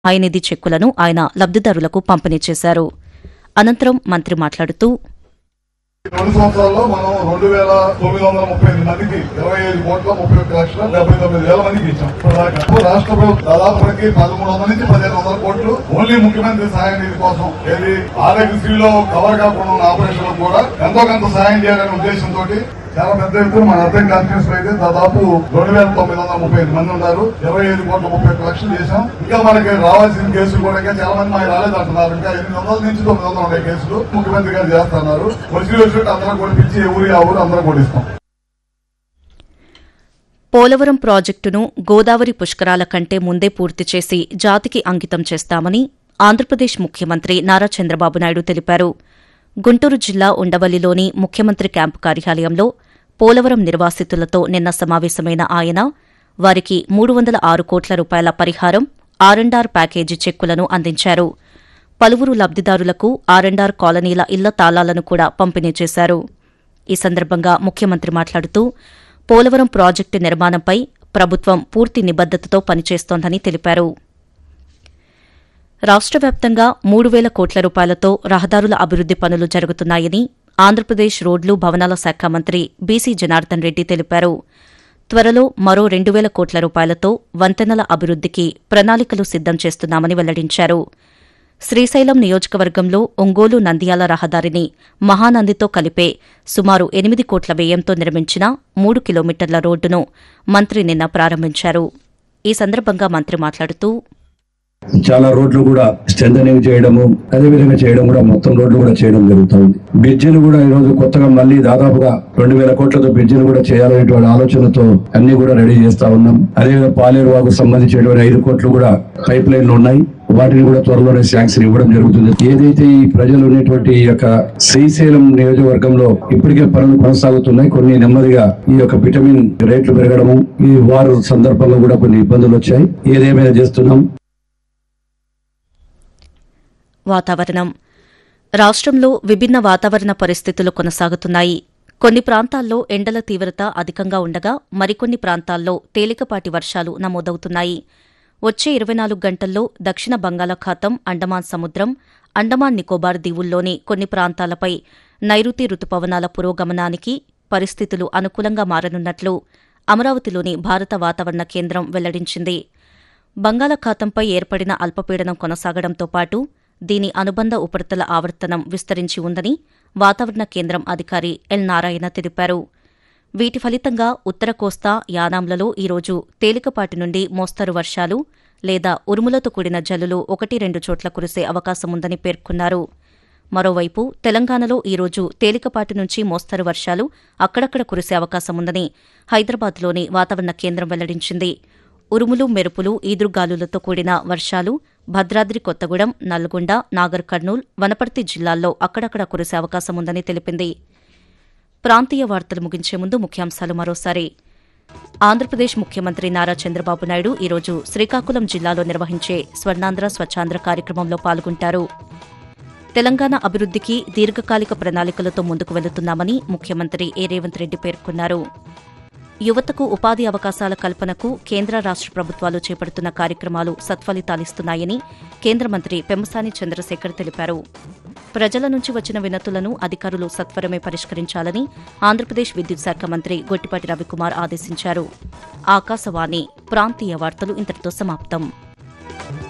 ఆయనిధి చెక్కులను ఆయన లబ్దిదారులకు పంపిణీ చేశారు అనంతరం మంత్రి మాట్లాడుతూ రెండు సంవత్సరాల్లో మనం రెండు వేల తొమ్మిది వందల ముప్పై ఎనిమిది మందికి ఇరవై ఐదు కోట్ల ముప్పై ఒక్క లక్షల డెబ్బై తొమ్మిది వేల మందికి ఇచ్చాం ఇప్పటిదాకా ఇప్పుడు రాష్ట్ర ప్రభుత్వం దాదాపు మనకి పదమూడు వందల నుంచి పదిహేను వందల కోట్లు ఓన్లీ ముఖ్యమంత్రి సహాయ నిధి కోసం ఏది ఆరోగ్యశ్రీలో కవర్ కాకుండా ఉన్న ఆపరేషన్లకు కూడా ఎంతో కొంత సహాయం చేయాలనే ఉద్దేశంతో చాలా పెద్ద ఎత్తున మన అర్థం కాన్ఫరెన్స్ లో అయితే దాదాపు రెండు వేల తొమ్మిది వందల ముప్పై ఐదు మంది ఉన్నారు ఇరవై ఐదు కోట్ల ముప్పై ఒక్క లక్షలు చేశాం ఇంకా మనకి రావాల్సిన కేసులు కూడా ఇంకా చాలా మంది మాకు రాలేదంటున్నారు ఇంకా ఎనిమిది వందల నుంచి తొమ్మిది వందలు ఉన్నాయి కేసులు ముఖ్యమంత్రి గారు చేస్తున్నారు వచ్చి వచ్చినట్టు అందరం కూడా పిలిచి ఏ ఊరి ఆ ఊరు అందరం కూడా ఇస్తాం పోలవరం ప్రాజెక్టును గోదావరి పుష్కరాల కంటే ముందే పూర్తి చేసి జాతికి అంకితం చేస్తామని ఆంధ్రప్రదేశ్ ముఖ్యమంత్రి నారా చంద్రబాబు నాయుడు తెలిపారు గుంటూరు జిల్లా ఉండవల్లిలోని ముఖ్యమంత్రి క్యాంపు కార్యాలయంలో పోలవరం నిర్వాసితులతో నిన్న సమావేశమైన ఆయన వారికి మూడు వందల ఆరు కోట్ల రూపాయల పరిహారం ఆర్ఎండార్ ప్యాకేజీ చెక్కులను అందించారు పలువురు లబ్దిదారులకు ఆర్ఎండార్ కాలనీల ఇళ్ల తాళాలను కూడా పంపిణీ చేశారు ఈ సందర్భంగా ముఖ్యమంత్రి మాట్లాడుతూ పోలవరం ప్రాజెక్టు నిర్మాణంపై ప్రభుత్వం పూర్తి నిబద్దతతో పనిచేస్తోందని తెలిపారు రాష్ట్ర వ్యాప్తంగా మూడు వేల కోట్ల రూపాయలతో రహదారుల అభివృద్ది పనులు జరుగుతున్నాయని ఆంధ్రప్రదేశ్ రోడ్లు భవనాల శాఖ మంత్రి బీసీ జనార్దన్ రెడ్డి తెలిపారు త్వరలో మరో రెండు వేల కోట్ల రూపాయలతో వంతెనల అభివృద్దికి ప్రణాళికలు సిద్దం చేస్తున్నామని వెల్లడించారు శ్రీశైలం నియోజకవర్గంలో ఒంగోలు నంద్యాల రహదారిని మహానందితో కలిపే సుమారు ఎనిమిది కోట్ల వ్యయంతో నిర్మించిన మూడు కిలోమీటర్ల రోడ్డును మంత్రి నిన్న ప్రారంభించారు ఈ సందర్భంగా మంత్రి మాట్లాడుతూ చాలా రోడ్లు కూడా స్ట్రెంథనింగ్ చేయడము అదే విధంగా చేయడం కూడా మొత్తం రోడ్లు కూడా చేయడం జరుగుతుంది బ్రిడ్జిలు కూడా ఈ రోజు కొత్తగా మళ్ళీ దాదాపుగా రెండు వేల కోట్లతో బ్రిడ్జిలు కూడా చేయాలనేటువంటి ఆలోచనతో అన్ని కూడా రెడీ చేస్తా ఉన్నాం అదేవిధంగా పాలేరు వాకు సంబంధించినటువంటి ఐదు కోట్లు కూడా పైప్ లైన్లు ఉన్నాయి వాటిని కూడా త్వరలోనే శాంక్షన్ ఇవ్వడం జరుగుతుంది ఏదైతే ఈ ప్రజలు ఉన్నటువంటి ఈ యొక్క శ్రీశైలం నియోజకవర్గంలో ఇప్పటికే పనులు కొనసాగుతున్నాయి కొన్ని నెమ్మదిగా ఈ యొక్క విటమిన్ రేట్లు పెరగడము ఈ వారు సందర్భంలో కూడా కొన్ని ఇబ్బందులు వచ్చాయి ఏదేమైనా చేస్తున్నాం వాతావరణం రాష్ట్రంలో విభిన్న వాతావరణ పరిస్థితులు కొనసాగుతున్నాయి కొన్ని ప్రాంతాల్లో ఎండల తీవ్రత అధికంగా ఉండగా మరికొన్ని ప్రాంతాల్లో తేలికపాటి వర్షాలు నమోదవుతున్నాయి వచ్చే ఇరవై నాలుగు గంటల్లో దక్షిణ బంగాళాఖాతం అండమాన్ సముద్రం అండమాన్ నికోబార్ దీవుల్లోని కొన్ని ప్రాంతాలపై నైరుతి రుతుపవనాల పురోగమనానికి పరిస్థితులు అనుకూలంగా మారనున్నట్లు అమరావతిలోని భారత వాతావరణ కేంద్రం వెల్లడించింది బంగాళాఖాతంపై ఏర్పడిన అల్పపీడనం కొనసాగడంతో పాటు దీని అనుబంధ ఉపరితల ఆవర్తనం విస్తరించి ఉందని వాతావరణ కేంద్రం అధికారి ఎల్ నారాయణ తెలిపారు వీటి ఫలితంగా ఉత్తర కోస్తా యానాంలలో ఈరోజు తేలికపాటి నుండి మోస్తరు వర్షాలు లేదా ఉరుములతో కూడిన జల్లులు ఒకటి రెండు చోట్ల కురిసే అవకాశముందని పేర్కొన్నారు మరోవైపు తెలంగాణలో ఈరోజు తేలికపాటి నుంచి మోస్తరు వర్షాలు అక్కడక్కడ కురిసే అవకాశముందని హైదరాబాద్లోని వాతావరణ కేంద్రం వెల్లడించింది ఉరుములు మెరుపులు ఈదురుగాలులతో కూడిన వర్షాలు భద్రాద్రి కొత్తగూడెం నల్గొండ నాగర్ కర్నూల్ వనపర్తి జిల్లాల్లో అక్కడక్కడ కురిసే అవకాశముందని తెలిపింది ప్రాంతీయ వార్తలు ముగించే ముందు ముఖ్యాంశాలు మరోసారి ఆంధ్రప్రదేశ్ ముఖ్యమంత్రి నారా చంద్రబాబు నాయుడు ఈరోజు శ్రీకాకుళం జిల్లాలో నిర్వహించే స్వర్ణాంధ్ర స్వచ్ఛాంధ్ర కార్యక్రమంలో పాల్గొంటారు తెలంగాణ అభివృద్దికి దీర్ఘకాలిక ప్రణాళికలతో ముందుకు వెళుతున్నామని ముఖ్యమంత్రి ఏ రేవంత్ రెడ్డి పేర్కొన్నారు యువతకు ఉపాధి అవకాశాల కల్పనకు కేంద్ర రాష్ట ప్రభుత్వాలు చేపడుతున్న కార్యక్రమాలు సత్ఫలితాలిస్తున్నాయని కేంద్ర మంత్రి పెమ్మసాని చంద్రశేఖర్ తెలిపారు ప్రజల నుంచి వచ్చిన వినతులను అధికారులు సత్వరమే పరిష్కరించాలని ఆంధ్రప్రదేశ్ విద్యుత్ శాఖ మంత్రి గొట్టిపాటి రవికుమార్ ఆదేశించారు ఆకాశవాణి ప్రాంతీయ వార్తలు ఇంతటితో సమాప్తం